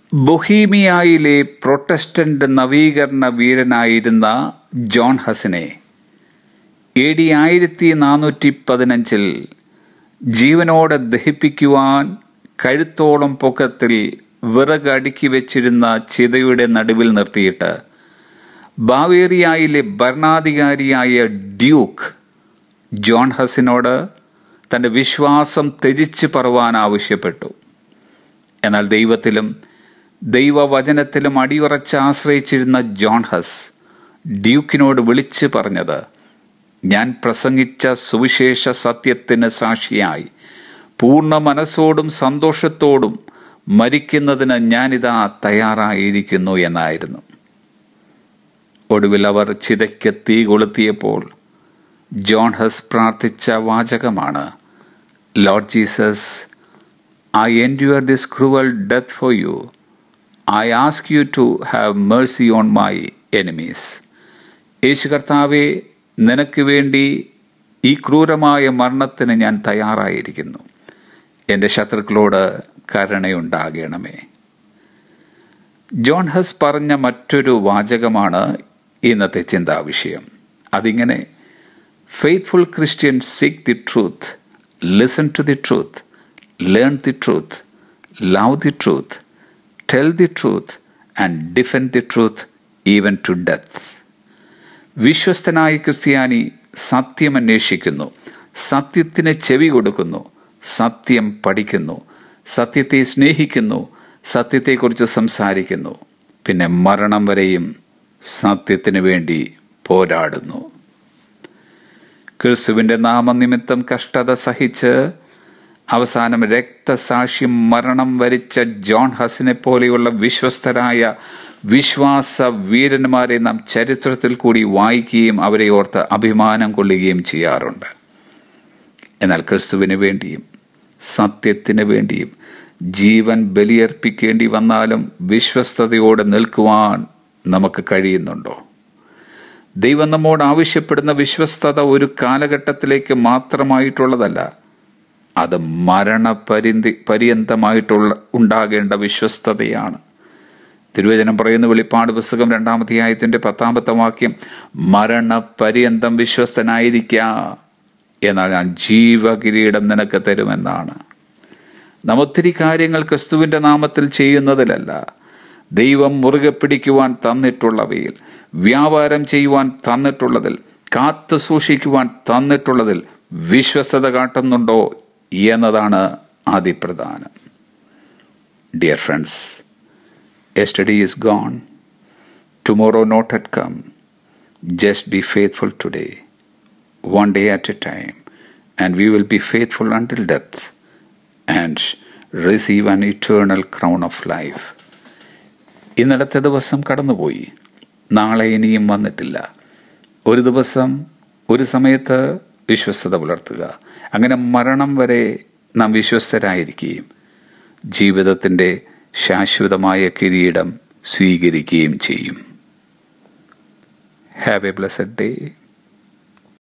ബൊഹീമിയയിലെ Protestant നവീകരണ വീരനായിരുന്ന John ഹസിനെ എ ഡി ആയിരത്തി നാനൂറ്റി പതിനഞ്ചിൽ ജീവനോടെ ദഹിപ്പിക്കുവാൻ കഴുത്തോളം പൊക്കത്തിൽ വിറക് അടുക്കി വെച്ചിരുന്ന ചിതയുടെ നടുവിൽ നിർത്തിയിട്ട് ബാവേറിയയിലെ ഭരണാധികാരിയായ ഡ്യൂക്ക് ജോൺ ഹസിനോട് തന്റെ വിശ്വാസം ത്യജിച്ച് പറവാൻ ആവശ്യപ്പെട്ടു എന്നാൽ ദൈവത്തിലും ദൈവവചനത്തിലും അടിയുറച്ച് ആശ്രയിച്ചിരുന്ന ജോൺ ഹസ് ഡ്യൂക്കിനോട് വിളിച്ചു പറഞ്ഞത് ഞാൻ പ്രസംഗിച്ച സുവിശേഷ സത്യത്തിന് സാക്ഷിയായി പൂർണ്ണ മനസ്സോടും സന്തോഷത്തോടും മരിക്കുന്നതിന് ഞാനിതാ തയ്യാറായിരിക്കുന്നു എന്നായിരുന്നു ഒടുവിൽ അവർ ചിതയ്ക്ക് തീ കൊളുത്തിയപ്പോൾ ജോൺ ഹസ് പ്രാർത്ഥിച്ച വാചകമാണ് Lord Jesus I endure this cruel death for you I ask you to have mercy on my enemies യേശു കർത്താവെ നിനക്ക് വേണ്ടി ഈ ക്രൂരമായ മരണത്തിന് ഞാൻ തയ്യാറായിരിക്കുന്നു എൻ്റെ ശത്രുക്കളോട് കരുണയുണ്ടാകണമേ ജോൺ ഹസ് പറഞ്ഞ മറ്റൊരു വാചകമാണ് ഇന്നത്തെ ചിന്താവിഷയം അതിങ്ങനെ faithful Christian seek the truth listen to the truth learn the truth love the truth tell the truth and defend the truth even to death വിശ്വസ്തനായ ക്രിസ്ത്യാനി സത്യം അന്വേഷിക്കുന്നു സത്യത്തിന് ചെവി കൊടുക്കുന്നു സത്യം പഠിക്കുന്നു സത്യത്തെ സ്നേഹിക്കുന്നു സത്യത്തെക്കുറിച്ച് സംസാരിക്കുന്നു പിന്നെ മരണം വരെയും സത്യത്തിന് വേണ്ടി പോരാടുന്നു ക്രിസ്തുവിന്റെ നാമനിമിത്തം കഷ്ടത സഹിച്ച് അവസാനം രക്തസാക്ഷ്യം മരണം വരിച്ച ജോൺ ഹസിനെ പോലെയുള്ള വിശ്വസ്തരായ വിശ്വാസ വീരന്മാരെ നാം ചരിത്രത്തിൽ കൂടി വായിക്കുകയും അവരെ ഓർത്ത് അഭിമാനം കൊള്ളുകയും ചെയ്യാറുണ്ട് എന്നാൽ ക്രിസ്തുവിന് വേണ്ടിയും സത്യത്തിന് വേണ്ടിയും ജീവൻ ബലിയർപ്പിക്കേണ്ടി വന്നാലും വിശ്വസ്തയോടെ നിൽക്കുവാൻ നമുക്ക് കഴിയുന്നുണ്ടോ ദൈവം നമ്മോട് ആവശ്യപ്പെടുന്ന വിശ്വസ്തത ഒരു കാലഘട്ടത്തിലേക്ക് മാത്രമായിട്ടുള്ളതല്ല അത് മരണപരിന്തി പര്യന്തമായിട്ടുള്ള ഉണ്ടാകേണ്ട വിശ്വസ്തതയാണ് തിരുവചനം പറയുന്ന വെളിപ്പാട് പുസ്തകം രണ്ടാമധ്യായത്തിന്റെ പത്താമത്തെ വാക്യം മരണപര്യന്തം വിശ്വസ്തനായിരിക്ക എന്നാൽ ഞാൻ ജീവകിരീടം നിനക്ക് തരുമെന്നാണ് നാം ഒത്തിരി കാര്യങ്ങൾ ക്രിസ്തുവിന്റെ നാമത്തിൽ ചെയ്യുന്നതിലല്ല ദൈവം മുറുകെ പിടിക്കുവാൻ തന്നിട്ടുള്ളവയിൽ വ്യാപാരം ചെയ്യുവാൻ തന്നിട്ടുള്ളതിൽ കാത്തു സൂക്ഷിക്കുവാൻ തന്നിട്ടുള്ളതിൽ വിശ്വസ്തത കാട്ടുന്നുണ്ടോ എന്നതാണ് അതിപ്രധാനം dear friends yesterday is gone tomorrow not yet come just be faithful today one day at a time and we will be faithful until death and receive an eternal crown of life ഇന്നലത്തെ ദിവസം കടന്നുപോയി നാളെ ഇനിയും വന്നിട്ടില്ല ഒരു ദിവസം ഒരു സമയത്ത് വിശ്വസ്തത പുലർത്തുക അങ്ങനെ മരണം വരെ നാം വിശ്വസ്തരായിരിക്കുകയും ജീവിതത്തിൻ്റെ ശാശ്വതമായ കിരീടം സ്വീകരിക്കുകയും ചെയ്യും ഹാവ് എ ബ്ലസ്ഡ് ഡേ